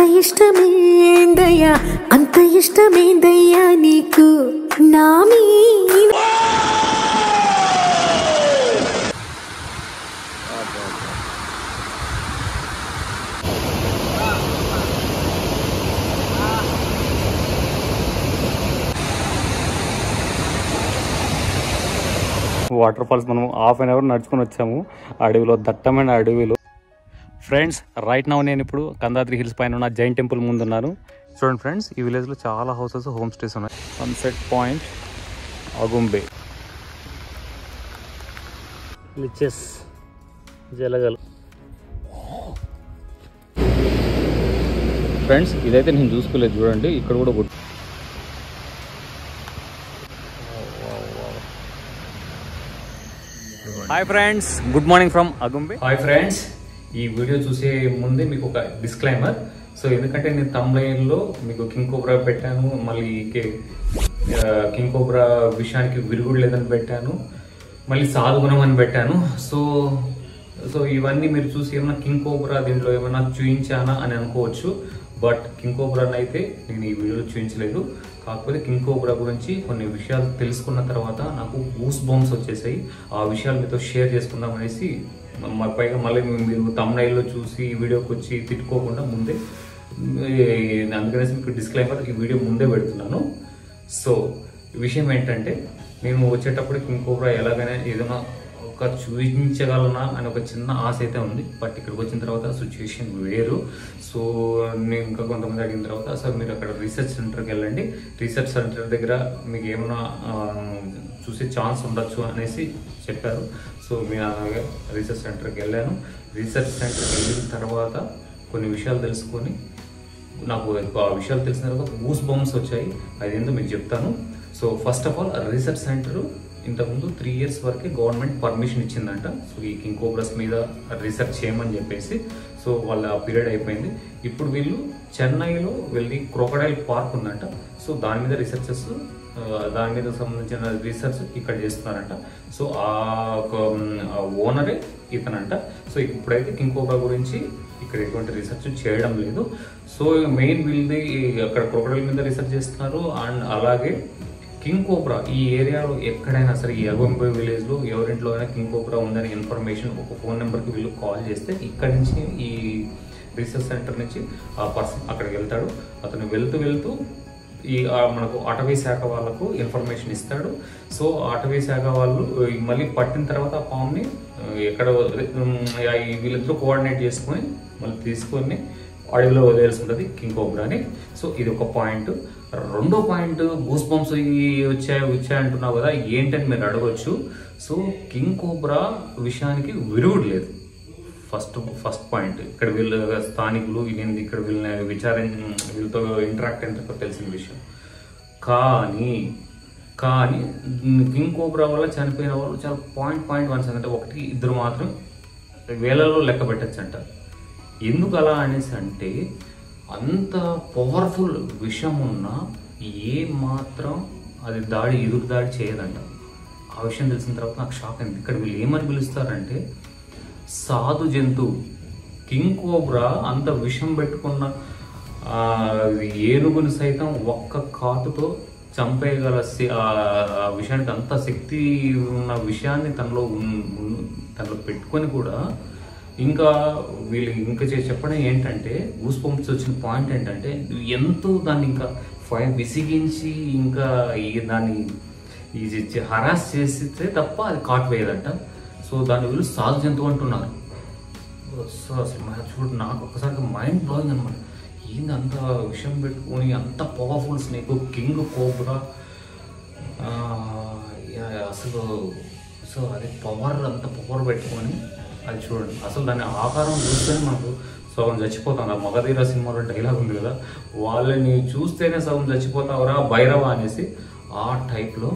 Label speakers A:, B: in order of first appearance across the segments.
A: ఇష్టమేందయ్యా అంత ఇష్టమేందయ్యా నీకు నా మీద
B: వాటర్ ఫాల్స్ మనం హాఫ్ అన్ అవర్ నడుచుకొని వచ్చాము అడవిలో దట్టమైన అడవిలో ఫ్రెండ్స్ రైట్ నౌ నేను ఇప్పుడు కందాద్రి హిల్స్ పైన ఉన్న జైన్ టెంపుల్ ముందున్నాను చూడండి ఫ్రెండ్స్ ఈ విలేజ్లో చాలా హౌసెస్ హోమ్ స్టేస్ ఉన్నాయి సన్సెట్ పాయింట్ అగుంబే లిచెస్ జలగలు ఫ్రెండ్స్ ఇదైతే నేను చూసుకోలేదు చూడండి ఇక్కడ కూడా good hi friends good morning from Agumbe hi friends ఈ వీడియో చూసే ముందే మీకు ఒక డిస్క్లైమర్ సో ఎందుకంటే నేను తమిళలో మీకు కింగ్ కోబ్రా పెట్టాను మళ్ళీ కే- ఆ, కింగ్ కోబ్రా విషయానికి విరుగుడు లేదని పెట్టాను మళ్ళీ సాధుగుణం అని పెట్టాను సో సో ఇవన్నీ మీరు చూసి ఏమైనా కింగ్ కోబ్రా దీంట్లో ఏమైనా చూయించానా అని అనుకోవచ్చు బట్ కింగ్ కోబ్రాని అయితే నేను ఈ వీడియోలో చూపించలేదు కాకపోతే కింగ్ కోబ్రా గురించి కొన్ని విషయాలు తెలుసుకున్న తర్వాత నాకు ఊస్ బాంబ్స్ వచ్చేసాయి ఆ విషయాలు మీతో షేర్ చేసుకుందాం అనేసి మ- పైగా మళ్ళీ మీరు తమ్నైల్లో చూసి ఈ వీడియోకి వచ్చి తిట్టుకోకుండా ముందే ఈ- అందుకనేసి మీకు డిస్క్లైమర్ ఈ వీడియో ముందే పెడుతున్నాను సో విషయం ఏంటంటే నేను వచ్చేటప్పుడు కింగ్ కోబ్రా ఎలాగైనా ఏదైనా ఒక చూపించగలనా అని ఒక చిన్న ఆశ అయితే ఉంది బట్ ఇక్కడికి వచ్చిన తర్వాత సిచ్యువేషన్ వేరు సో నేను ఇంకా కొంతమంది అడిగిన తర్వాత సార్ మీరు అక్కడ రీసెర్చ్ సెంటర్కి వెళ్ళండి రీసెర్చ్ సెంటర్ దగ్గర మీకు ఏమైనా ఆ, చూసే ఛాన్స్ ఉండొచ్చు అనేసి చెప్పారు సో నేను అలాగే రీసెర్చ్ సెంటర్కి వెళ్ళాను రీసెర్చ్ సెంటర్కి వెళ్ళిన తర్వాత కొన్ని విషయాలు తెలుసుకొని నాకు ఆ విషయాలు తెలిసిన తర్వాత గూస్ బౌన్స్ వచ్చాయి అదేందో మీకు చెప్తాను so first of all research centre ఇంతకుముందు త్రీ ఇయర్స్ వరకే గవర్నమెంట్ పర్మిషన్ ఇచ్చిందంట సో ఈ కింగ్ కోబ్రస్ మీద రీసెర్చ్ చేయమని చెప్పేసి సో వాళ్ళ పీరియడ్ అయిపోయింది ఇప్పుడు వీళ్ళు చెన్నైలో వెళ్ళి క్రోకడైల్ పార్క్ ఉందంట సో దాని మీద రీసెర్చెస్ దాని మీద సంబంధించిన రీసెర్చ్ ఇక్కడ చేస్తున్నారంట సో ఆ ఓనరే ఇతనంట సో ఇప్పుడైతే కింగ్ కోబ్రా గురించి ఇక్కడ ఎటువంటి రీసెర్చ్ చేయడం లేదు సో మెయిన్ వీళ్ళది అక్కడ క్రొకడైల్ మీద రీసెర్చ్ చేస్తున్నారు అండ్ అలాగే కింగ్ కోబ్రా ఈ ఏరియాలో ఎక్కడైనా సరే ఈ అగొంబే విలేజ్ లో ఎవరింట్లో అయినా కింగ్ కోబ్రా ఉందని ఇన్ఫర్మేషన్ ఒక ఫోన్ నెంబర్కి వీళ్ళు కాల్ చేస్తే ఇక్కడి నుంచి ఈ రీసెర్చ్ సెంటర్ నుంచి ఆ పర్సన్ అక్కడికి వెళ్తాడు అతను వెళ్తూ వెళ్తూ ఈ ఆ, మనకు అటవీ శాఖ వాళ్ళకు ఇన్ఫర్మేషన్ ఇస్తాడు సో అటవీ శాఖ వాళ్ళు ఈ మళ్ళీ పట్టిన తర్వాత ఆ పామ్ని ఆ, ఎక్కడ వదిలే- ఉమ్, ఆ, ఈ వీళ్ళిద్దరూ కోఆర్డినేట్ చేసుకొని మళ్ళీ తీసుకొని అడవిలో వదిలేసి ఉంటుంది కింగ్ కోబ్రాని సో ఇది ఒక పాయింట్ రెండో పాయింట్ గూస్ బంప్స్ వచ్చాయి వచ్చాయి అంటున్నావు కదా ఏంటని మీరు అడగొచ్చు సో కింగ్ కోబ్రా విషయానికి విరుగుడు లేదు ఫస్ట్ ఫస్ట్ పాయింట్ ఇక్కడ వీళ్ళు స్థానికులు నేను ఇక్కడ వీళ్ళని విచారం వీళ్ళతో ఇంటరాక్ట్ అయిన తెలిసిన విషయం కానీ కానీ కింగ్ కోబ్రా వల్ల చనిపోయిన వాళ్ళు చాలా పాయింట్ పాయింట్ వన్స్ అంటే ఒకటి ఇద్దరు మాత్రం వేలలో లెక్క పెట్టచ్చు అంట ఎందుకు అలా అనేసి అంటే అంత పవర్ఫుల్ విషం ఉన్న ఏ మాత్రం అది దాడి ఎదురు దాడి చేయదంట ఆ విషయం తెలిసిన తర్వాత నాకు షాక్ అయింది ఇక్కడ వీళ్ళు ఏమని పిలుస్తారంటే సాధు జంతువు కింగ్ కోబ్రా అంత విషం పెట్టుకున్న ఆ, ఏనుగుని సైతం ఒక్క కాటుతో చంపేయగల శ- ఆ ఆ విషయానికి అంత శక్తి ఉన్న విషయాన్ని తనలో ఉన్- ఉన్- తనలో పెట్టుకొని కూడా ఇంకా వీళ్ళు ఇంకా చే- చెప్పడం ఏంటంటే గూస్ పంప్స్ వచ్చిన పాయింట్ ఏంటంటే ఎంతో దాన్ని ఇంకా ఫై విసిగించి ఇంకా ఈ దాన్ని ఇది చే- హరాస్ చేస్తే తప్ప అది కాటు వేయదంట సో దాని వీళ్ళు సాధు జంతువు అంటున్నారు సో అసలు మన చూడు నాకు ఒక్కసారిగా మైండ్ బ్లోయింగ్ అనమాట ఏంది అంత విషయం పెట్టుకొని అంత పవర్ఫుల్ స్నేక్ కింగ్ కోబ్రా ఆ, యా, అసలు సో అది పవర్ అంత పవర్ పెట్టుకొని అది చూడండి అసలు దాని ఆకారం చూస్తేనే మనకు సగం చచ్చిపోతాం ఆ మగధీర సినిమాలో డైలాగ్ ఉంది కదా వాళ్ళని చూస్తేనే సగం చచ్చిపోతావరా భైరవ అనేసి ఆ టైప్లో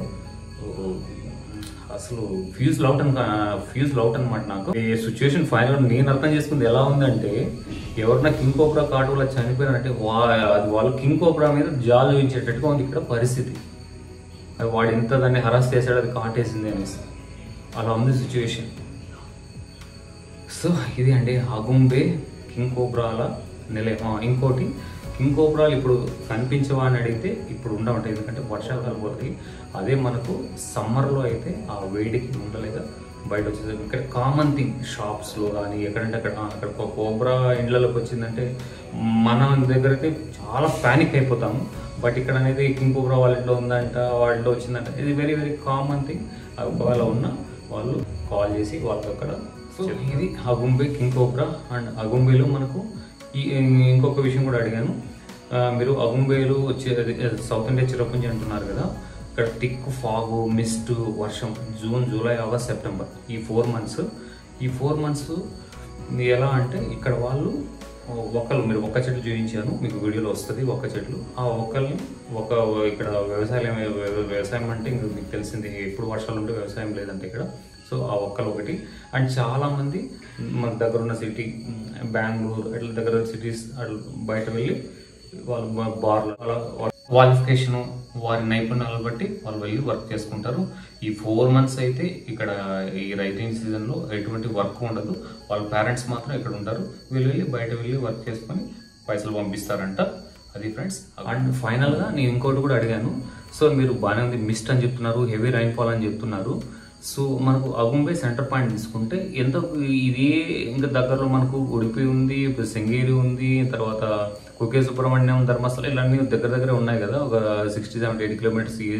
B: అసలు ఫ్యూజ్ లౌట్ అని ఫ్యూజ్ లౌట్ అనమాట నాకు ఈ సిచ్యువేషన్ ఫైనల్ నేను అర్థం చేసుకుంది ఎలా ఉందంటే ఎవరన్నా కింగ్ కోబ్రా కాటు వల్ల చనిపోయినారంటే వా అది వాళ్ళు కింగ్ కోబ్రా మీద జాలు చూపించేటట్టుగా ఉంది ఇక్కడ పరిస్థితి అది వాడు ఎంత దాన్ని హరాస్ చేశాడు అది కాటేసింది అనేసి అలా ఉంది సిచ్యువేషన్ సో ఇది అండి అగుంబే కింగ్ కోబ్రాల నిలయం ఆ, ఇంకోటి కింగ్ కోబ్రాలు ఇప్పుడు కనిపించవా అని అడిగితే ఇప్పుడు ఉండవంటాయి ఎందుకంటే వర్షాకాలం పోతాయి అదే మనకు సమ్మర్లో అయితే ఆ వేడికి ఉండలేక బయట వచ్చేది ఇక్కడ కామన్ థింగ్ షాప్స్లో కానీ ఎక్కడంటే అక్కడ ఆ, అక్కడ ఒక కోబ్రా ఇండ్లలోకి వచ్చిందంటే మన దగ్గర అయితే చాలా ప్యానిక్ అయిపోతాము బట్ ఇక్కడ అనేది కింగ్ కోబ్రా వాళ్ళ ఇంట్లో ఉందంట వాళ్ళలో వచ్చిందంట ఇది వెరీ వెరీ కామన్ థింగ్ ఒకవేళ ఉన్న వాళ్ళు కాల్ చేసి వాళ్ళకి అక్కడ సో ఇది అగుంబే కింగ్ కోబ్రా అండ్ అగుంబేలో మనకు ఈ ఇంకొక విషయం కూడా అడిగాను ఆ, మీరు అగుంబేలు వచ్చే అది, సౌత్ ఇండియా చిరపుంజి అంటున్నారు కదా ఇక్కడ టిక్ ఫాగు మిస్ట్ వర్షం జూన్ జూలై ఆగస్ట్ సెప్టెంబర్ ఈ ఫోర్ మంత్స్ ఈ ఫోర్ మంత్స్ ఎలా అంటే ఇక్కడ వాళ్ళు ఒక్కలు మీరు ఒక్క చెట్టు చూపించాను మీకు వీడియోలో వస్తుంది ఒక్క చెట్లు ఆ ఒక్కల్ని ఒక ఇక్కడ వ్యవసాయం వ్యవసాయం అంటే ఇంక మీకు తెలిసింది ఎప్పుడు వర్షాలు ఉంటే వ్యవసాయం లేదంటే ఇక్కడ సో ఆ ఒక్కలు ఒకటి అండ్ చాలా మంది మన దగ్గర ఉన్న సిటీ బెంగళూరు అట్లా దగ్గర సిటీస్ అట్లా బయట వెళ్ళి వాళ్ళు బా- బార్లు అలా క్వాలిఫికేషన్ వారి నైపుణ్యాలను బట్టి వాళ్ళు వెళ్ళి వర్క్ చేసుకుంటారు ఈ ఫోర్ మంత్స్ అయితే ఇక్కడ ఈ రైటింగ్ సీజన్లో ఎటువంటి వర్క్ ఉండదు వాళ్ళ పేరెంట్స్ మాత్రం ఇక్కడ ఉంటారు వీళ్ళు వెళ్ళి బయట వెళ్ళి వర్క్ చేసుకొని పైసలు పంపిస్తారంట అది ఫ్రెండ్స్ అండ్ ఫైనల్గా నేను ఇంకోటి కూడా అడిగాను సో మీరు బాగానే ఉంది మిస్ట్ అని చెప్తున్నారు హెవీ రైన్ఫాల్ అని చెప్తున్నారు సో మనకు అగుంబే సెంటర్ పాయింట్ తీసుకుంటే ఎంత ఇది ఇంకా దగ్గరలో మనకు ఉడిపి ఉంది ఇప్పుడు శృంగేరి ఉంది తర్వాత కుకే సుబ్రహ్మణ్యం ధర్మస్థలం ఇలాంటి దగ్గర దగ్గర ఉన్నాయి కదా ఒక సిక్స్టీ సెవెంటీ ఎయిట్ కిలోమీటర్స్ ఈ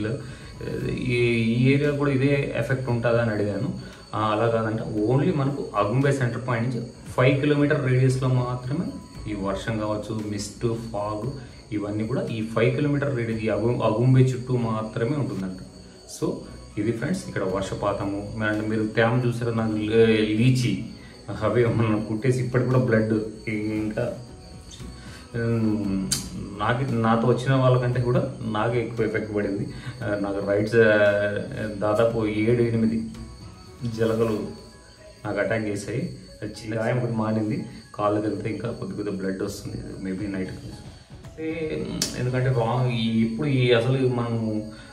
B: ఈ ఈ ఏరియా కూడా ఇదే ఎఫెక్ట్ ఉంటుందా అని అడిగాను ఆ, అలా కాదంట ఓన్లీ మనకు అగుంబే సెంటర్ పాయింట్ నుంచి ఫైవ్ కిలోమీటర్ రేడియస్లో మాత్రమే ఈ వర్షం కావచ్చు మిస్ట్ ఫాగ్ ఇవన్నీ కూడా ఈ ఫైవ్ కిలోమీటర్ రేడియస్ ఈ అగు అగుంబే చుట్టూ మాత్రమే ఉంటుందంట సో ఇది ఫ్రెండ్స్ ఇక్కడ వర్షపాతము అండ్ మీరు తేమ చూసారు నాకు లే- లీచి అవే మనం కుట్టేసి ఇప్పటికి కూడా బ్లడ్ ఇంకా ఉమ్, నాకు నాతో వచ్చిన వాళ్ళకంటే కూడా నాకే ఎక్కువ ఎఫెక్ట్ పడింది ఆ, నాకు రైట్స్ దాదాపు ఏడు ఎనిమిది జలగలు నాకు అటాక్ చేసాయి అది చిన్న గాయం ఒకటి మానింది కాళ్ళు తగిలితే ఇంకా కొద్ది కొద్ది బ్లడ్ వస్తుంది మేబీ నైట్ ఎందుకంటే రాంగ్ ఈ ఇప్పుడు ఈ అసలు మనము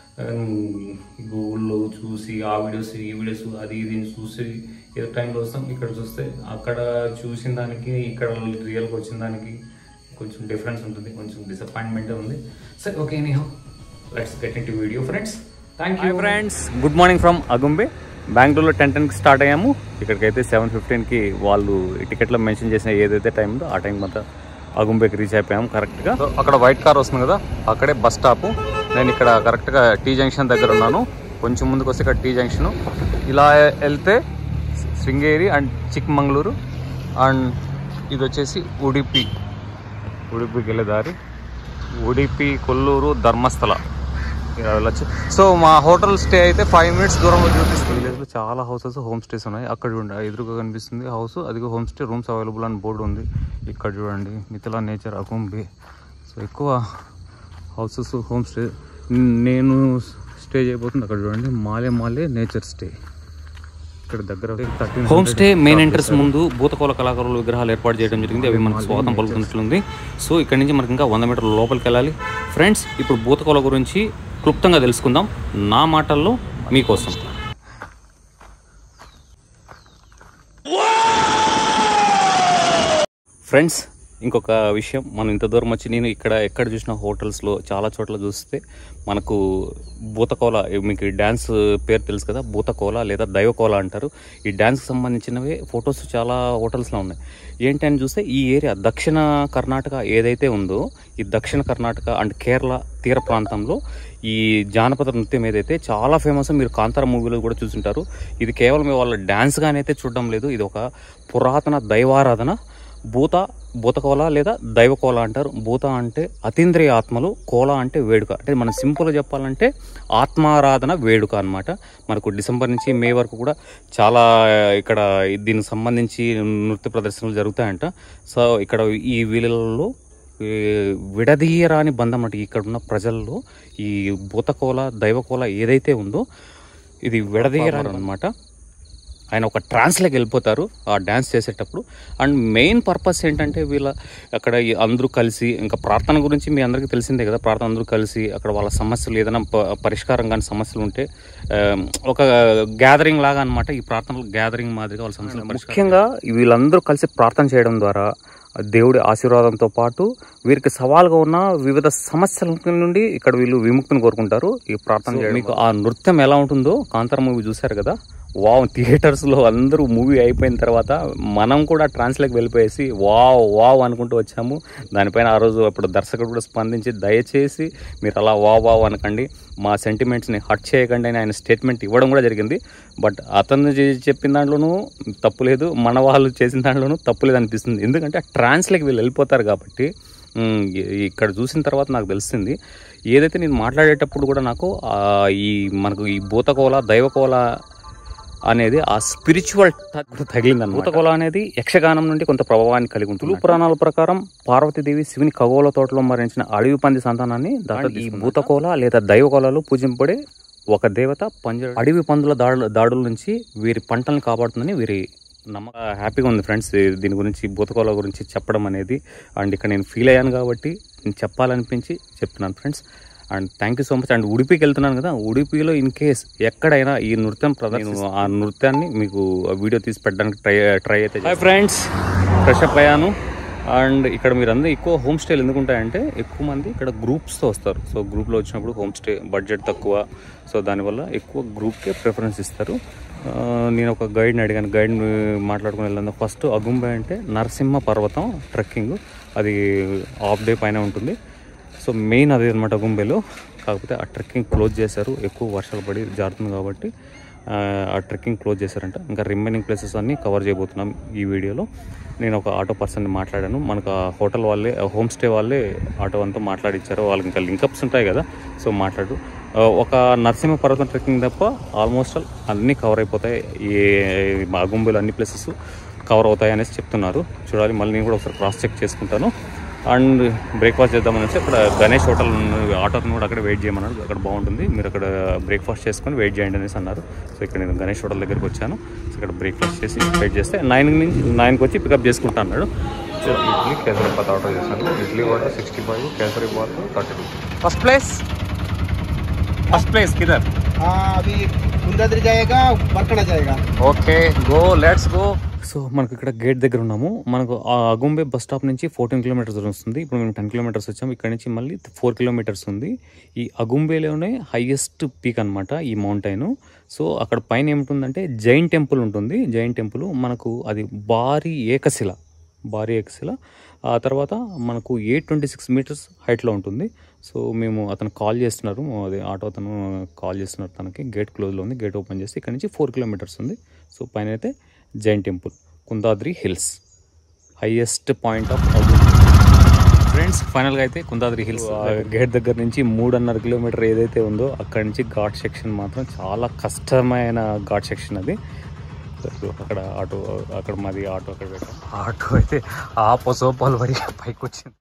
B: గూగుల్లో చూసి ఆ వీడియోస్ ఈ వీడియోస్ అది ఇది చూసి ఏదో టైంలో వస్తాం ఇక్కడ చూస్తే అక్కడ చూసిన దానికి ఇక్కడ రియల్గా వచ్చిన దానికి కొంచెం డిఫరెన్స్ ఉంటుంది కొంచెం డిసప్పాయింట్మెంట్ ఉంది సరే okay anyhow let's get into video friends thank you friends good morning from Agumbe బెంగళూరులో టెన్ టెన్కి స్టార్ట్ అయ్యాము ఇక్కడికైతే సెవెన్ ఫిఫ్టీన్కి వాళ్ళు టికెట్లో మెన్షన్ చేసిన ఏదైతే టైం ఉందో ఆ టైం మొత్తం అగుంబేకి రీచ్ అయిపోయాము కరెక్ట్గా సో అక్కడ వైట్ కార్ వస్తుంది కదా అక్కడే బస్ స్టాప్ నేను ఇక్కడ కరెక్ట్గా టీ జంక్షన్ దగ్గర ఉన్నాను కొంచెం ముందుకు వస్తే ఇక్కడ టీ జంక్షన్ ఇలా వెళ్తే శృంగేరి అండ్ చిక్మంగళూరు అండ్ ఇది వచ్చేసి ఉడిపి ఉడిపికి వెళ్ళే దారి ఉడిపి కొల్లూరు ధర్మస్థల ఇలా వెళ్ళొచ్చు సో మా హోటల్ స్టే అయితే ఫైవ్ మినిట్స్ దూరంలో చూపిస్తుంది విలేజ్లో చాలా హౌసెస్ హోమ్ స్టేస్ ఉన్నాయి అక్కడ చూడండి ఆ ఎదురుగా కనిపిస్తుంది హౌస్ అదిగో హోమ్ స్టే రూమ్స్ అవైలబుల్ అని బోర్డు ఉంది ఇక్కడ చూడండి మిథిలా నేచర్ అకుంబే సో ఎక్కువ హౌసెస్ హోమ్ స్టే నేను స్టే చేయబోతుంది అక్కడ చూడండి మాలే మాలే నేచర్ స్టే ఇక్కడ దగ్గర హోమ్ స్టే మెయిన్ ఎంట్రన్స్ ముందు భూతకోల కళాకారుల విగ్రహాలు ఏర్పాటు చేయడం జరిగింది అవి మనకు స్వాగతం పలుకుతున్నట్లుంది సో ఇక్కడ నుంచి మనకి ఇంకా వంద మీటర్ల లోపలికి వెళ్ళాలి ఫ్రెండ్స్ ఇప్పుడు భూతకోల గురించి క్లుప్తంగా తెలుసుకుందాం నా మాటల్లో మీకోసం ఫ్రెండ్స్ ఇంకొక విషయం మనం ఇంత దూరం వచ్చి నేను ఇక్కడ ఎక్కడ చూసిన హోటల్స్లో చాలా చోట్ల చూస్తే మనకు భూతకోల మీకు ఈ డ్యాన్స్ పేరు తెలుసు కదా భూతకోల లేదా దైవకోల అంటారు ఈ డ్యాన్స్కి సంబంధించినవే ఫొటోస్ చాలా హోటల్స్లో ఉన్నాయి ఏంటి అని చూస్తే ఈ ఏరియా దక్షిణ కర్ణాటక ఏదైతే ఉందో ఈ దక్షిణ కర్ణాటక అండ్ కేరళ తీర ప్రాంతంలో ఈ జానపద నృత్యం ఏదైతే చాలా ఫేమస్ మీరు కాంతార మూవీలో కూడా చూసుంటారు ఇది కేవలం వాళ్ళ డ్యాన్స్గానైతే చూడడం లేదు ఇది ఒక పురాతన దైవారాధన భూత భూతకోల లేదా దైవకోల అంటారు భూత అంటే అతీంద్రియ ఆత్మలు కోల అంటే వేడుక అంటే మనం సింపుల్గా చెప్పాలంటే ఆత్మారాధన వేడుక అన్నమాట మనకు డిసెంబర్ నుంచి మే వరకు కూడా చాలా ఇక్కడ దీనికి సంబంధించి నృత్య ప్రదర్శనలు జరుగుతాయంట సో ఇక్కడ ఈ వీళ్ళలో ఈ విడదీయరాని బంధం అంటే ఇక్కడ ఉన్న ప్రజల్లో ఈ భూతకోల దైవకోల ఏదైతే ఉందో ఇది విడదీయరాని అనమాట ఆయన ఒక ట్రాన్స్లోకి వెళ్ళిపోతారు ఆ డ్యాన్స్ చేసేటప్పుడు అండ్ మెయిన్ పర్పస్ ఏంటంటే వీళ్ళ అక్కడ ఈ అందరూ కలిసి ఇంకా ప్రార్థన గురించి మీ అందరికీ తెలిసిందే కదా ప్రార్థన అందరూ కలిసి అక్కడ వాళ్ళ సమస్యలు ఏదైనా ప- పరిష్కారం కానీ సమస్యలు ఉంటే ఆ, ఒక గ్యాదరింగ్ లాగా అన్నమాట ఈ ప్రార్థనలు గ్యాదరింగ్ మాదిరిగా వాళ్ళ సమస్యలు ముఖ్యంగా వీళ్ళందరూ కలిసి ప్రార్థన చేయడం ద్వారా దేవుడి ఆశీర్వాదంతో పాటు వీరికి సవాల్గా ఉన్న వివిధ సమస్యల నుండి ఇక్కడ వీళ్ళు విముక్తిని కోరుకుంటారు ఈ ప్రార్థన చేయడం మీకు ఆ నృత్యం ఎలా ఉంటుందో కాంతార మూవీ చూశారు కదా వావ్ థియేటర్స్లో అందరూ మూవీ అయిపోయిన తర్వాత మనం కూడా ట్రాన్స్లోకి వెళ్ళిపోయేసి వావ్ వావ్ అనుకుంటూ వచ్చాము దానిపైన ఆ రోజు అప్పుడు దర్శకుడు కూడా స్పందించి దయచేసి మీరు అలా వావ్ వావ్ అనకండి మా సెంటిమెంట్స్ని హర్ట్ చేయకండి అని ఆయన స్టేట్మెంట్ ఇవ్వడం కూడా జరిగింది బట్ అతను చే- చెప్పిన దాంట్లోనూ తప్పు లేదు మన వాళ్ళు చేసిన దాంట్లోనూ తప్పు లేదు అనిపిస్తుంది ఎందుకంటే ఆ ట్రాన్స్లోకి వీళ్ళు వెళ్ళిపోతారు కాబట్టి ఉమ్, ఇ- ఇక్కడ చూసిన తర్వాత నాకు తెలిసింది ఏదైతే నేను మాట్లాడేటప్పుడు కూడా నాకు ఆ, ఈ మనకు ఈ భూతకోల దైవకోల అనేది ఆ స్పిరిచువల్ తగిలింది భూతకోల అనేది యక్షగానం నుండి కొంత ప్రభావాన్ని కలిగి ఉంటుంది తులు పురాణాల ప్రకారం పార్వతీదేవి శివుని ఖగోళ తోటలో మరణించిన అడవి పంది సంతానాన్ని దాంట్లో ఈ భూతకోల లేదా దైవకోలలో పూజింపబడే ఒక దేవత పంజ అడవి పందుల దాడుల దాడుల నుంచి వీరి పంటలను కాపాడుతుందని వీరి నమ్మక హ్యాపీగా ఉంది ఫ్రెండ్స్ దీని గురించి భూతకోల గురించి చెప్పడం అనేది అండ్ ఇక్కడ నేను ఫీల్ అయ్యాను కాబట్టి నేను చెప్పాలనిపించి చెప్తున్నాను friends and thank you so much and ఉడిపికి వెళ్తున్నాను కదా ఉడిపిలో ఇన్ కేస్ ఎక్కడైనా ఈ నృత్యం ప్రదర్శన ఆ నృత్యాన్ని మీకు వీడియో తీసి పెట్టడానికి ట్రై ట్రై అయితే హాయ్ ఫ్రెండ్స్ ఫ్రెష్ అప్ అయ్యాను అండ్ ఇక్కడ మీరు అందరూ ఎక్కువ హోమ్ స్టేలు ఎందుకు ఉంటాయంటే ఎక్కువ మంది ఇక్కడ గ్రూప్స్తో వస్తారు సో గ్రూప్లో వచ్చినప్పుడు హోమ్ స్టే బడ్జెట్ తక్కువ సో దానివల్ల ఎక్కువ గ్రూప్కే ప్రిఫరెన్స్ ఇస్తారు ఆ, నేను ఒక గైడ్ని అడిగాను గైడ్ మాట్లాడుకుని వెళ్ళాను ఫస్ట్ అగుంబే అంటే నరసింహ పర్వతం ట్రెక్కింగ్ అది హాఫ్ డే పైన ఉంటుంది సో మెయిన్ అదే అనమాట గుంబేలో కాకపోతే ఆ ట్రెక్కింగ్ క్లోజ్ చేశారు ఎక్కువ వర్షాలు పడి జారుతుంది కాబట్టి ఆ, ఆ ట్రెక్కింగ్ క్లోజ్ చేశారంట ఇంకా రిమైనింగ్ ప్లేసెస్ అన్నీ కవర్ చేయబోతున్నాం ఈ వీడియోలో నేను ఒక ఆటో పర్సన్ని మాట్లాడాను మనకు ఆ హోటల్ వాళ్ళే హోమ్ స్టే వాళ్ళే ఆటో అంతా మాట్లాడిచ్చారు వాళ్ళకి ఇంకా లింకప్స్ ఉంటాయి కదా సో మాట్లాడు ఆ, ఒక నరసింహ పర్వతం ట్రెక్కింగ్ తప్ప ఆల్మోస్ట్ ఆల్ అన్నీ కవర్ అయిపోతాయి ఈ మా గుంబేలో అన్ని ప్లేసెస్ కవర్ అవుతాయి అనేసి చెప్తున్నారు చూడాలి మళ్ళీ నేను కూడా ఒకసారి క్రాస్ చెక్ చేసుకుంటాను అండ్ బ్రేక్ఫాస్ట్ చేద్దామని వచ్చి అక్కడ గణేష్ హోటల్ ఆటోని కూడా అక్కడ వెయిట్ చేయమన్నారు అక్కడ బాగుంటుంది మీరు అక్కడ బ్రేక్ఫాస్ట్ చేసుకొని వెయిట్ చేయండి అనేసి అన్నారు సో ఇక్కడ నేను గణేష్ హోటల్ దగ్గరికి వచ్చాను సో ఇక్కడ బ్రేక్ఫాస్ట్ చేసి వెయిట్ చేస్తే నైన్ నుంచి నైన్కి వచ్చి పికప్ చేసుకుంటా అన్నాడు సో ఇడ్లీ కేసరి బాత్ ఆర్డర్ చేశాను idli water sixty five kesari bath thirty two first place first place కిదర్
C: हाँ अभी कुंदाद्री जाएगा बरकड़ा जाएगा
B: okay go let's go so మనకు ఇక్కడ గేట్ దగ్గర ఉన్నాము మనకు ఆ అగుంబే బస్ స్టాప్ నుంచి ఫోర్టీన్ కిలోమీటర్స్ వస్తుంది ఇప్పుడు మేము టెన్ కిలోమీటర్స్ వచ్చాము ఇక్కడ నుంచి మళ్ళీ ఫోర్ కిలోమీటర్స్ ఉంది ఈ అగుంబేలోనే హైయెస్ట్ పీక్ అన్నమాట ఈ మౌంటైన్ సో అక్కడ పైన ఏముంటుందంటే జైన్ టెంపుల్ ఉంటుంది జైన్ టెంపుల్ మనకు అది భారీ ఏకశిల భారీ ఏకశిల ఆ తర్వాత మనకు ఎయిట్ ట్వంటీ సిక్స్ మీటర్స్ హైట్లో ఉంటుంది సో మేము అతను కాల్ చేస్తున్నారు అదే ఆటో అతను కాల్ చేస్తున్నారు తనకి గేట్ క్లోజ్లో ఉంది గేట్ ఓపెన్ చేసి ఇక్కడ నుంచి ఫోర్ కిలోమీటర్స్ ఉంది సో పైన అయితే Jain temple Kundadri hills highest point of friends ఫైనల్గా అయితే కుందాద్రి హిల్స్ గేట్ దగ్గర నుంచి మూడున్నర కిలోమీటర్ ఏదైతే ఉందో అక్కడ నుంచి ఘాట్ సెక్షన్ మాత్రం చాలా కష్టమైన ఘాట్ సెక్షన్ అది సో అక్కడ ఆటో అక్కడ మాది ఆటో అక్కడ పెట్టాం ఆటో అయితే ఆ పొసోపాలు పడి పైకి వచ్చింది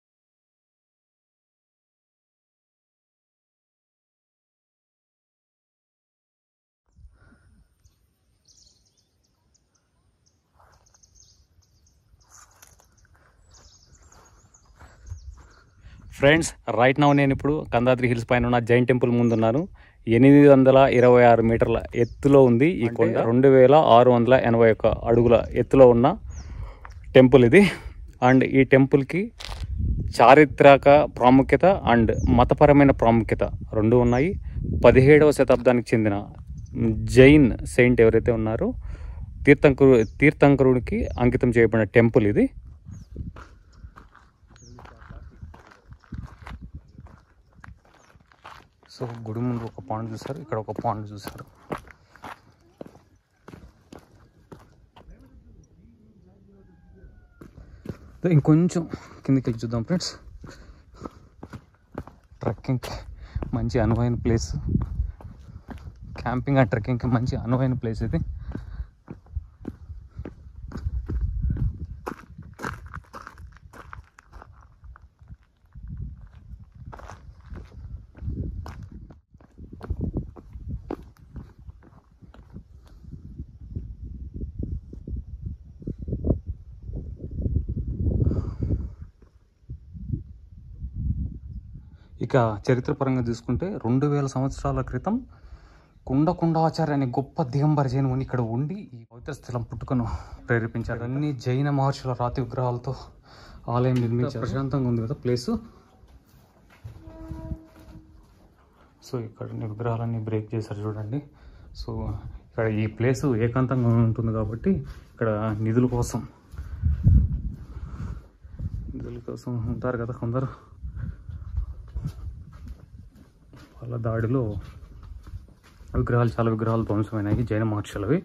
B: ఫ్రెండ్స్ రైట్ నౌ నేను ఇప్పుడు కందాద్రి హిల్స్ పైన ఉన్న జైన్ టెంపుల్ ముందున్నాను ఎనిమిది వందల ఇరవై ఆరు మీటర్ల ఎత్తులో ఉంది ఈ కొండ రెండు వేల ఆరు వందల ఎనభై ఒక్క అడుగుల ఎత్తులో ఉన్న టెంపుల్ ఇది అండ్ ఈ టెంపుల్కి చారిత్రక ప్రాముఖ్యత అండ్ మతపరమైన ప్రాముఖ్యత రెండు ఉన్నాయి పదిహేడవ శతాబ్దానికి చెందిన జైన్ సెయింట్ ఎవరైతే ఉన్నారో తీర్థంకరు తీర్థంకరుడికి అంకితం చేయబడిన టెంపుల్ ఇది సో గుడి ముందు ఒక పాండ్ చూసారు ఇక్కడ ఒక పాండ్ చూసారు ఇంకొంచెం కిందికి వెళ్ళి చూద్దాం ఫ్రెండ్స్ ట్రెక్కింగ్కి మంచి అనువైన ప్లేస్ క్యాంపింగ్ అండ్ ట్రెక్కింగ్కి మంచి అనువైన ప్లేస్ ఇది ఇక చరిత్రపరంగా తీసుకుంటే రెండు వేల సంవత్సరాల క్రితం కుండ కుండాచార్య అనే గొప్ప దిగంబర జైనముని ఇక్కడ ఉండి ఈ పవిత్ర స్థలం పుట్టుకను ప్రేరేపించారు అన్ని జైన మహర్షుల రాతి విగ్రహాలతో ఆలయం నిర్మించారు ప్రశాంతంగా ఉంది కదా ప్లేస్ సో ఇక్కడ విగ్రహాలన్నీ బ్రేక్ చేశారు చూడండి సో ఇక్కడ ఈ ప్లేస్ ఏకాంతంగా ఉంటుంది కాబట్టి ఇక్కడ నిధుల కోసం నిధుల కోసం ఉంటారు కదా కొందరు వాళ్ళ దాడిలో విగ్రహాలు చాలా విగ్రహాలు ధ్వంసమైనాయి జైన మహర్షులవి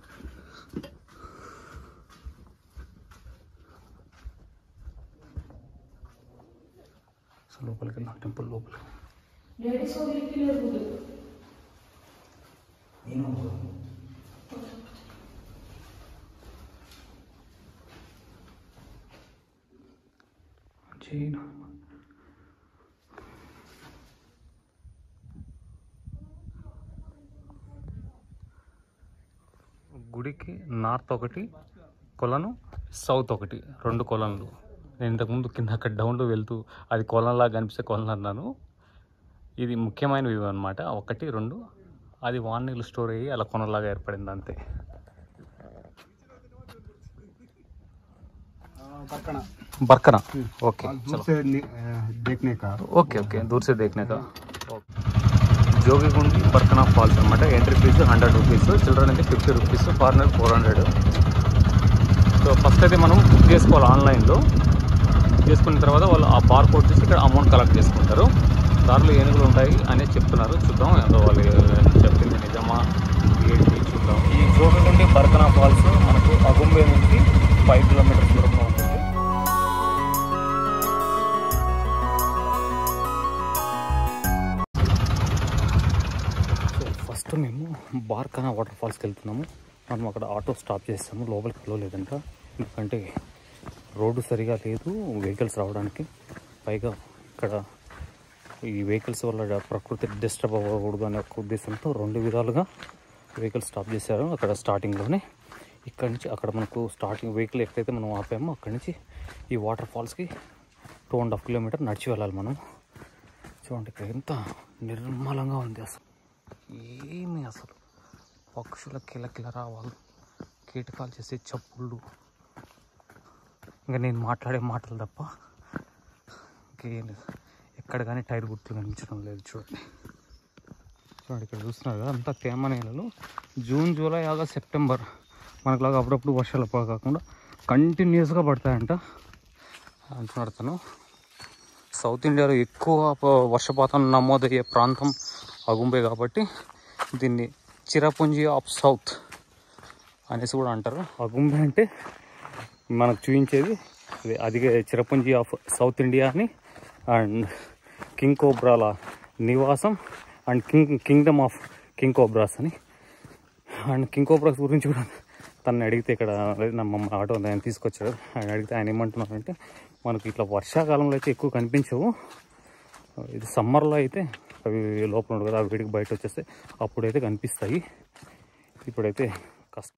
B: సో లోపలికి వెళ్దాం టెంపుల్ లోపలికి జైన గుడికి నార్త్ ఒకటి కొలను సౌత్ ఒకటి రెండు కొలన్లు నేను ఇంతకుముందు కింద అక్కడ డౌన్లో వెళ్తూ అది కొలంలా కనిపిస్తే కొలను అన్నాను ఇది ముఖ్యమైన వ్యూ అనమాట ఒకటి రెండు అది వాన్ నీళ్ళు స్టోర్ అయ్యి అలా కొనలాగా ఏర్పడింది అంతే
C: बरकड़ा
B: బర్కన ఓకే
C: और दूर से नि- अ, देखने का
B: ఓకే ఓకే దూర్ సే దేఖ్నే కా జోగిగుండి బర్కనా ఫాల్స్ అనమాట entry fee hundred rupees children అయితే fifty rupees foreigner four hundred so first అయితే మనం బుక్ చేసుకోవాలి ఆన్లైన్లో చేసుకున్న తర్వాత వాళ్ళు ఆ బార్ కోడ్ చూసి ఇక్కడ అమౌంట్ కలెక్ట్ చేసుకుంటారు దారిలో ఏనుగులు ఉంటాయి అనేది చెప్తున్నారు చూద్దాం ఏదో వాళ్ళు చెప్పింది నిజమా ఏంటి చూద్దాం ఈ జోగిగుండి బర్కనా ఫాల్స్ మనకు అగుంబే నుంచి ఫైవ్ కిలోమీటర్స్ దూరంలో ఉంటుంది సో ఫస్ట్ మేము బార్కనా వాటర్ ఫాల్స్కి వెళ్తున్నాము మనం అక్కడ ఆటో స్టాప్ చేస్తాము లోపలికి వెళ్ళలేదంట ఎందుకంటే రోడ్డు సరిగా లేదు వెహికల్స్ రావడానికి పైగా ఇక్కడ ఈ వెహికల్స్ వల్ల ప్రకృతి డిస్టర్బ్ అవ్వకూడదు అనే ఒక ఉద్దేశంతో రెండు విధాలుగా వెహికల్ స్టాప్ చేశారు అక్కడ స్టార్టింగ్లోనే ఇక్కడ నుంచి అక్కడ మనకు స్టార్టింగ్ వెహికల్ ఎక్కడైతే మనం ఆపామో అక్కడి నుంచి ఈ వాటర్ ఫాల్స్కి టూ అండ్ హాఫ్ కిలోమీటర్ నడిచి వెళ్ళాలి మనం చూడండి ఇక్కడ ఎంత నిర్మలంగా ఉంది అసలు ఏమి అసలు పక్షుల కిలకిల రావాలి కీటకాలు చేసే చప్పుళ్ళు ఇంకా నేను మాట్లాడే మాటలు తప్ప ఇంకేం లేదు ఎక్కడ కానీ టైర్ గుర్తులు కనిపించడం లేదు చూడండి చూడండి ఇక్కడ చూస్తున్నారు కదా అంతా తేమ నేలలు జూన్ జూలై ఆగస్ట్ సెప్టెంబర్ మనకులాగా అప్పుడప్పుడు వర్షాలు ప- కాకుండా కంటిన్యూస్గా పడతాయంట అంటున్నాడు తను సౌత్ ఇండియాలో ఎక్కువ ప- వర్షపాతం నమోదయ్యే ప్రాంతం అగుంబే కాబట్టి దీన్ని చిరపుంజి ఆఫ్ సౌత్ అనేసి కూడా అంటారు అగుంబే అంటే మనకు చూపించేది ఇది అది చిరపుంజి ఆఫ్ సౌత్ ఇండియా అని అండ్ కింగ్ కోబ్రాల నివాసం and king kingdom of king cobras అని అండ్ కింగ్ కోబ్రాస్ గురించి కూడా తనని అడిగితే ఇక్కడ అదే నా మమ్మ ఆటో ఆయన తీసుకొచ్చాడు ఆయన అడిగితే ఆయన ఏమంటున్నారంటే మనకి ఇట్లా వర్షాకాలంలో అయితే ఎక్కువ కనిపించవు ఇది సమ్మర్లో అయితే అవి లోపల ఉండదు కదా అవి వీడికి బయట వచ్చేస్తే అప్పుడైతే కనిపిస్తాయి ఇప్పుడైతే కష్టం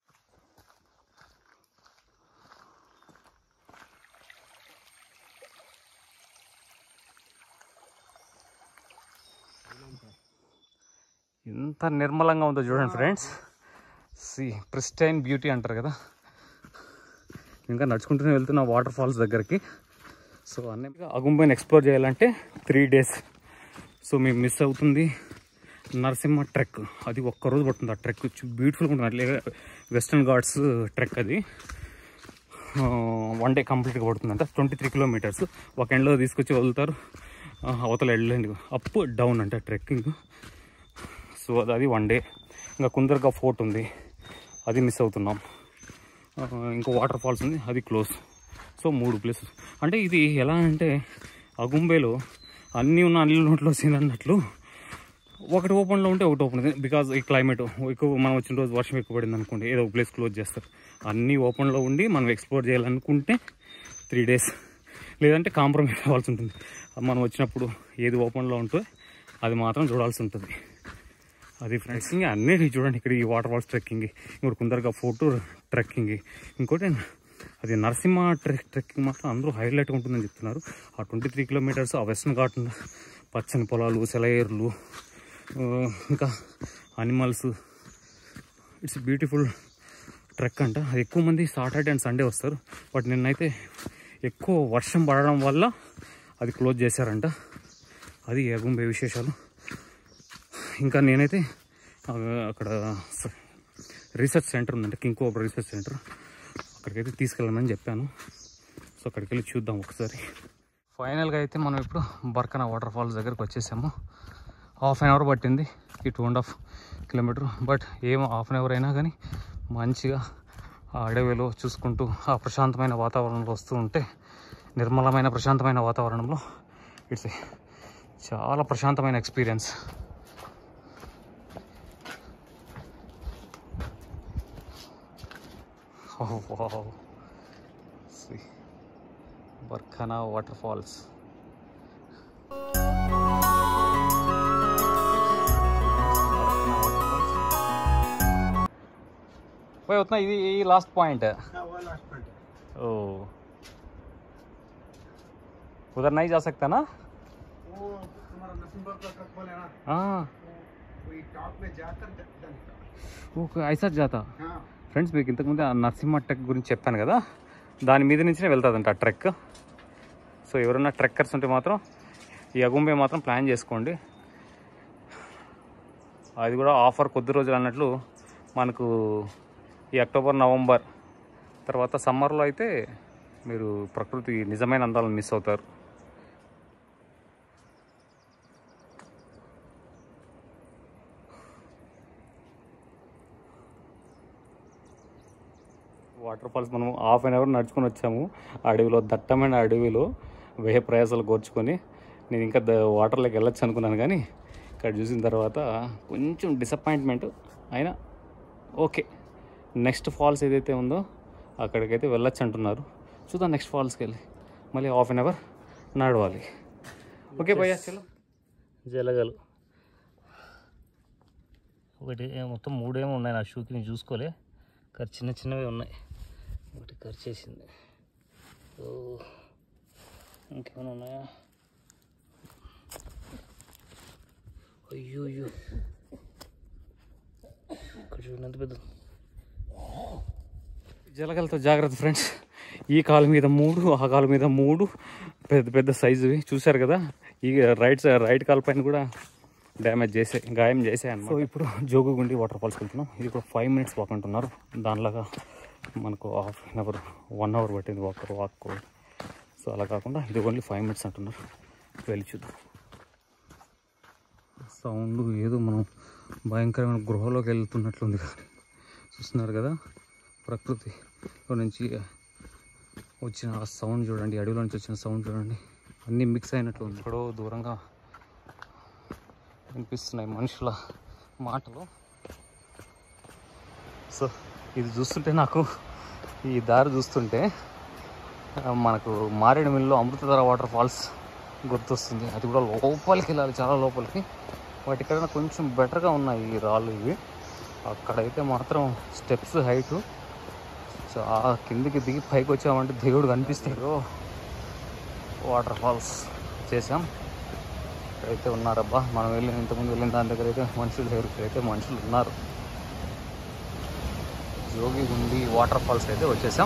B: ఎంత నిర్మలంగా ఉందో చూడండి ఫ్రెండ్స్ సి ప్రిస్టైన్ బ్యూటీ అంటారు కదా ఇంకా నడుచుకుంటూనే వెళ్తున్నా వాటర్ ఫాల్స్ దగ్గరికి సో అన్నీ అగుంబైని ఎక్స్ప్లోర్ చేయాలంటే త్రీ డేస్ సో మేము మిస్ అవుతుంది నరసింహ ట్రెక్ అది ఒక్కరోజు పడుతుంది ఆ ట్రెక్ బ్యూటిఫుల్గా ఉంటుంది అట్లే వెస్టర్న్ ఘాట్స్ ట్రెక్ అది వన్ డే కంప్లీట్గా పడుతుందంట ట్వంటీ త్రీ కిలోమీటర్స్ ఒక ఎండ్లో తీసుకొచ్చి వదులుతారు ఆ, అవతల వెళ్ళండి అప్ డౌన్ అంటే ట్రెక్కింగ్ సో అది అది వన్ డే ఇంకా కుందర్గా ఫోర్ట్ ఉంది అది మిస్ అవుతున్నాం ఆ, ఇంకో వాటర్ ఫాల్స్ ఉంది అది క్లోజ్ సో మూడు ప్లేసెస్ అంటే ఇది ఎలా అంటే అగుంబేలో అన్నీ ఉన్న అన్ని నోట్లో సీన్ అన్నట్లు ఒకటి ఓపెన్లో ఉంటే ఒకటి ఓపెన్ ఉంది బికాజ్ ఈ క్లైమేట్ ఎక్కువ మనం వచ్చిన రోజు వర్షం ఎక్కువ పడింది అనుకోండి ఏదో ఒక ప్లేస్ క్లోజ్ చేస్తారు అన్నీ ఓపెన్లో ఉండి మనం ఎక్స్ప్లోర్ చేయాలనుకుంటే త్రీ డేస్ లేదంటే కాంప్రమైజ్ అవ్వాల్సి ఉంటుంది మనం వచ్చినప్పుడు ఏది ఓపెన్లో ఉంటే అది మాత్రం చూడాల్సి ఉంటుంది అది ఫ్రెండ్స్ ఇంకా అన్నీ చూడండి ఇక్కడ ఈ వాటర్ ఫాల్స్ ట్రెక్కింగ్ ఇంకోటి కుందరగా ఫోటో ట్రెక్కింగ్ ఇంకోటి అది నరసింహ ట్రెక్ ట్రెక్కింగ్ మాత్రం అందరూ హైలైట్గా ఉంటుందని చెప్తున్నారు ఆ ట్వంటీ త్రీ కిలోమీటర్స్ ఆ వెస్టర్న్ ఘాట్ పచ్చని పొలాలు సెలయేర్లు ఆ, ఇంకా అనిమల్స్ ఇట్స్ బ్యూటిఫుల్ ట్రెక్ అంట అది ఎక్కువ మంది సాటర్డే అండ్ సండే వస్తారు బట్ నిన్నైతే ఎక్కువ వర్షం పడడం వల్ల అది క్లోజ్ చేశారంట అది ఎగుంబే విశేషాలు ఇంకా నేనైతే ఆ, అక్కడ స- రీసెర్చ్ సెంటర్ ఉందంటే కింగ్ కోబ్రా రీసెర్చ్ సెంటర్ అక్కడికైతే తీసుకెళ్ళమని చెప్పాను సో అక్కడికి వెళ్ళి చూద్దాం ఒకసారి ఫైనల్గా అయితే మనం ఇప్పుడు బర్కనా వాటర్ ఫాల్స్ దగ్గరికి వచ్చేసాము హాఫ్ అన్ అవర్ పట్టింది ఈ two and half kilometre but ఏం హాఫ్ అన్ అవర్ అయినా కానీ మంచిగా ఆ అడవిలో చూసుకుంటూ ఆ ప్రశాంతమైన వాతావరణంలో వస్తూ ఉంటే నిర్మలమైన ప్రశాంతమైన వాతావరణంలో ఇట్స్ చాలా ప్రశాంతమైన experience Oh, wow. See. Barkhana waterfalls. भाई उतना ये ये लास्ट पॉइंट है
C: हाँ, वो लास्ट पॉइंट है
B: ओ उधर नहीं जा सकता ना
C: वो तुम्हारा नरसिम्हा का ट्रक बोले ना
B: हाँ
C: वो वही टॉप में जाकर जाने का
B: वो ऐसा जाता
C: हाँ
B: ఫ్రెండ్స్ మీకు ఇంతకుముందు ఆ నరసింహ ట్రెక్ గురించి చెప్పాను కదా దాని మీద నుంచినే వెళ్తుందంట ఆ ట్రెక్ సో ఎవరైనా ట్రెక్కర్స్ ఉంటే మాత్రం ఈ అగుంబే మాత్రం ప్లాన్ చేసుకోండి అది కూడా ఆఫర్ కొద్ది రోజులు అన్నట్లు మనకు ఈ అక్టోబర్ నవంబర్ తర్వాత సమ్మర్లో అయితే మీరు ప్రకృతి నిజమైన అందాలను మిస్ అవుతారు వాటర్ ఫాల్స్ మనం హాఫ్ అన్ అవర్ నడుచుకొని వచ్చాము ఆ అడవిలో దట్టమైన అడవిలో వేయ ప్రయాసాలు కోర్చుకొని నేను ఇంకా ద వాటర్లోకి వెళ్ళొచ్చు అనుకున్నాను కానీ ఇక్కడ చూసిన తర్వాత కొంచెం డిసప్పాయింట్మెంట్ అయినా ఓకే నెక్స్ట్ ఫాల్స్ ఏదైతే ఉందో అక్కడికైతే వెళ్ళొచ్చు అంటున్నారు చూద్దాం నెక్స్ట్ ఫాల్స్కి వెళ్ళి మళ్ళీ హాఫ్ అన్ అవర్ నడవాలి ఓకే భయ్యా చలో
D: జలగలు ఒకటి ఏ- మొత్తం మూడేమో ఉన్నాయి నా షూకి నేను చూసుకోలే ఖర్చు చిన్న చిన్నవి ఉన్నాయి ఒకటి ఖర్చు చేసింది ఓ ఇంకేమైనా ఉన్నాయా అయ్యో అయ్యో ఇక్కడ చూడండి ఎంత పెద్ద
B: జలగలతో జాగ్రత్త ఫ్రెండ్స్ ఈ కాలు మీద మూడు ఆ కాలు మీద మూడు పెద్ద పెద్ద సైజువి చూశారు కదా ఈ రైట్ సై- రైట్ కాలు పైన కూడా డ్యామేజ్ చేసే గాయం చేసాయి అన్నమాట సో ఇప్పుడు జోగుగుండి వాటర్ ఫాల్స్కి వెళ్తున్నాం ఇది కూడా ఫైవ్ మినిట్స్ వాక్ అంటున్నారు దానిలాగా మనకు half an hour one hour పట్టింది వాక్ వాక్ సో అలా కాకుండా ఇది ఓన్లీ ఫైవ్ మినిట్స్ అంటున్నారు వెళ్ళి చూద్దాం సౌండ్ ఏదో మనం భయంకరమైన గృహలోకి వెళ్తున్నట్లుంది కానీ చూస్తున్నారు కదా ప్రకృతిలో నుంచి వచ్చిన ఆ సౌండ్ చూడండి అడవిలో నుంచి వచ్చిన సౌండ్ చూడండి అన్నీ మిక్స్ అయినట్లు ఉంది ఎక్కడో దూరంగా వినిపిస్తున్నాయి మనుషుల మాటలు సో ఇది చూస్తుంటే నాకు ఈ దారి చూస్తుంటే ఆ, మనకు మారేడుమిల్లిలో అమృతధార వాటర్ ఫాల్స్ గుర్తొస్తుంది అది కూడా లోపలికి వెళ్ళాలి చాలా లోపలికి వాటి కన్నా కొంచెం బెటర్గా ఉన్నాయి ఈ రాళ్ళు ఇవి అక్కడైతే మాత్రం స్టెప్స్ హైటు చాలా కిందికి దిగి పైకి వచ్చామంటే దేవుడు కనిపిస్తాడు వాటర్ ఫాల్స్ చేసాం ఇక్కడైతే ఉన్నారబ్బా మనం వెళ్ళిన ఇంతకుముందు వెళ్ళిన దాని దగ్గర అయితే మనుషులు లేరు ఇక్కడైతే మనుషులు ఉన్నారు జోగి గుండి వాటర్ ఫాల్స్ అయితే వచ్చేసాం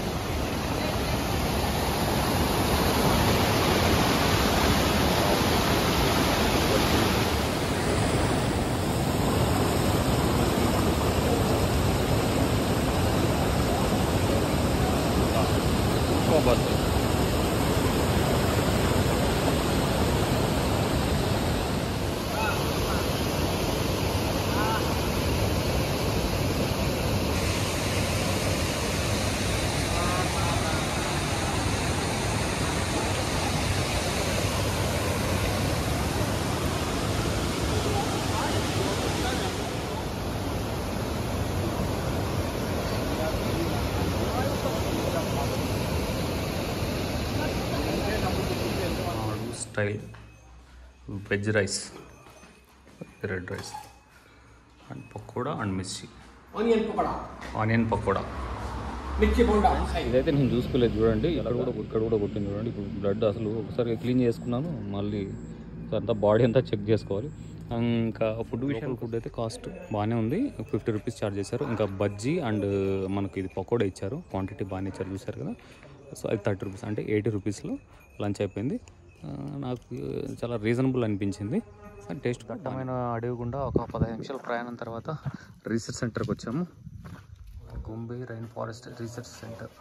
B: style veg rice red rice and pakoda and mirchi
C: onion pakoda
B: onion pakoda
C: mirchi bonda
B: ఇదైతే నేను చూసుకోలేదు చూడండి ఇక్కడ కూడా ఇక్కడ కూడా కొట్టింది చూడండి ఇప్పుడు బ్లడ్ అసలు ఒకసారి క్లీన్ చేసుకున్నాను మళ్ళీ అంతా బాడీ అంతా చెక్ చేసుకోవాలి ఇంకా ఫుడ్ విషయం ఫుడ్ అయితే కాస్ట్ బాగానే ఉంది ఫిఫ్టీ రూపీస్ ఛార్జ్ చేశారు ఇంకా బజ్జీ అండ్ మనకి ఇది పకోడా ఇచ్చారు క్వాంటిటీ బాగానే ఇచ్చారు చూసారు కదా సో అది థర్టీ రూపీస్ అంటే ఎయిటీ రూపీస్లో లంచ్ అయిపోయింది ఆ, నాకు చాలా రీజనబుల్ అనిపించింది టేస్ట్ దట్టమైన అడవి గుండా ఒక పదహైదు నిమిషాల ప్రయాణం తర్వాత రీసెర్చ్ సెంటర్కి వచ్చాము Agumbe rain forest research centre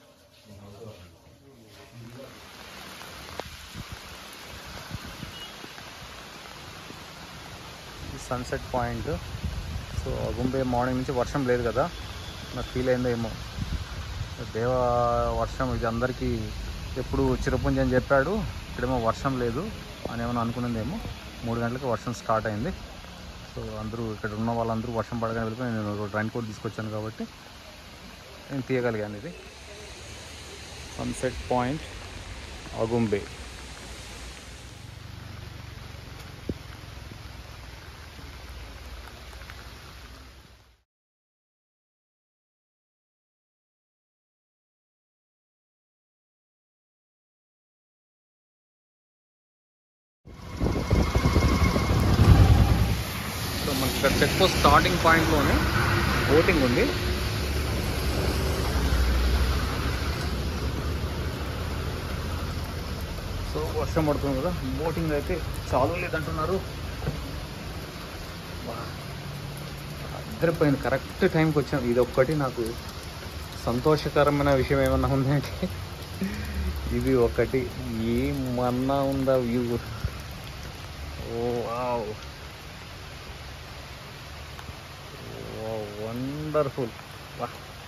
B: sunset point so Agumbe morning నుంచి వర్షం లేదు కదా నాకు ఫీల్ అయిందో ఏమో దేవ వర్షం ఇది అందరికీ ఎప్పుడు చిరపుంజి అని చెప్పాడు ఇక్కడేమో వర్షం లేదు అని ఏమైనా అనుకున్నదేమో మూడు గంటలకు వర్షం స్టార్ట్ అయింది సో అందరూ ఇక్కడ ఉన్న వాళ్ళందరూ వర్షం పడగానే వెళ్ళిపోయి నేను రైన్ కోట్ తీసుకొచ్చాను కాబట్టి నేను తీయగలిగాను ఇది సన్సెట్ పాయింట్ అగుంబే సో మనకి ఇక్కడ చెక్ పోస్ట్ స్టార్టింగ్ పాయింట్లోనే బోటింగ్ ఉంది సో వర్షం పడుతుంది కదా బోటింగ్ అయితే చాలు లేదంటున్నారు వా. అద్దరిపోయింది కరెక్ట్ టైంకి వచ్చాం ఇది ఒక్కటి నాకు సంతోషకరమైన విషయం ఏమన్నా ఉందంటే ఇది ఒకటి ఏమన్నా ఉందా వ్యూ ఓ వావ్ వండర్ఫుల్ వా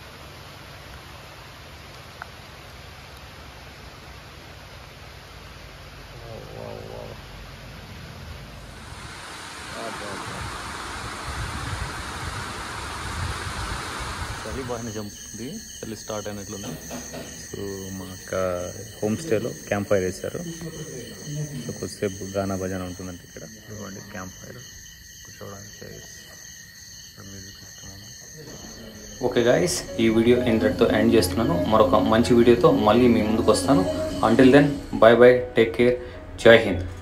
B: చలి బాగానే చంపుతుంది చలి స్టార్ట్ అయినట్లుంది సో మా అక్క హోమ్ స్టేలో క్యాంప్ ఫైర్ వేశారు సో కొద్దిసేపు గానా భజన ఉంటుందంటే ఇక్కడ ఇదిగోండి క్యాంప్ ఫైర్ కూర్చోవడానికి chairs. ఇక్కడ మ్యూజిక్ సిస్టమ్ ఓకే గాయస్ ఈ వీడియో ఇంతటితో ఎండ్ చేస్తున్నాను మరొక మంచి వీడియోతో మళ్ళీ మీ ముందుకు వస్తాను until then bye bye take care Jai Hind